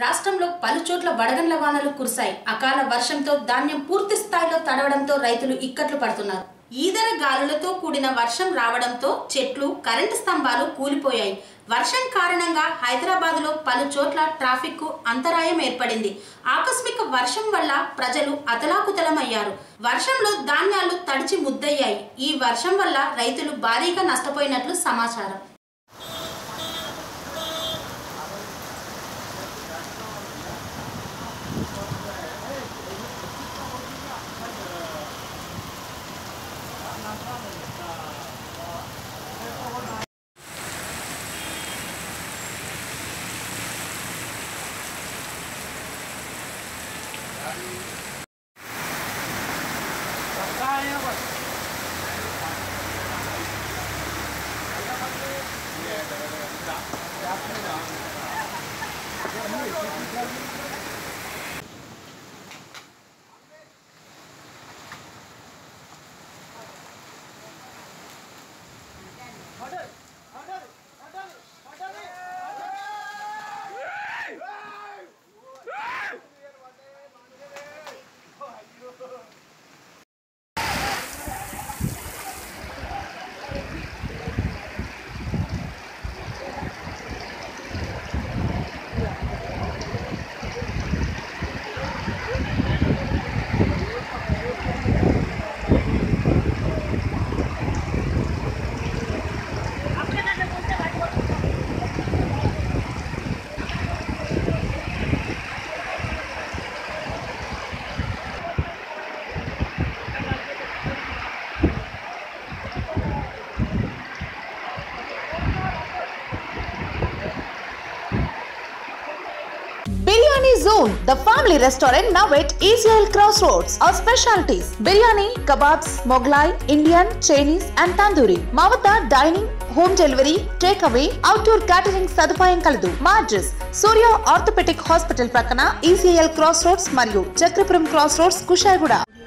రాష్ట్రంలో పలు చోట్ల వడగండ్ల వానలు కురిశాయి అకాల వర్షంతో ధాన్యం పూర్తి స్థాయిలో తడవడంతో రైతులు ఇక్కట్లు పడుతున్నారు ఈదర గాలులతో కూడిన వర్షం రావడంతో చెట్లు కరెంటు స్తంభాలు కూలిపోయాయి వర్షం కారణంగా హైదరాబాద్ లో పలు చోట్ల ట్రాఫిక్ కు అంతరాయం ఏర్పడింది ఆకస్మిక వర్షం వల్ల ప్రజలు అతలాకుతలమయ్యారు వర్షంలో ధాన్యాలు తడిచి ముద్దయ్యాయి ఈ వర్షం వల్ల రైతులు భారీగా నష్టపోయినట్లు సమాచారం Biryani Zone, the family restaurant now at Israel Crossroads. Our specialties biryani, kebabs, Moglai, Indian, Chinese, and tandoori. మా వద్ద dining home delivery take away outdoor catering సదుపాయం కలదు మా అడ్రస్ సూర్య ఆర్థోపెటిక్ హాస్పిటల్ ప్రక్కన ఈసీఎల్ క్రాస్ రోడ్స్ మరియు Chakrapuram cross roads Kushaiguda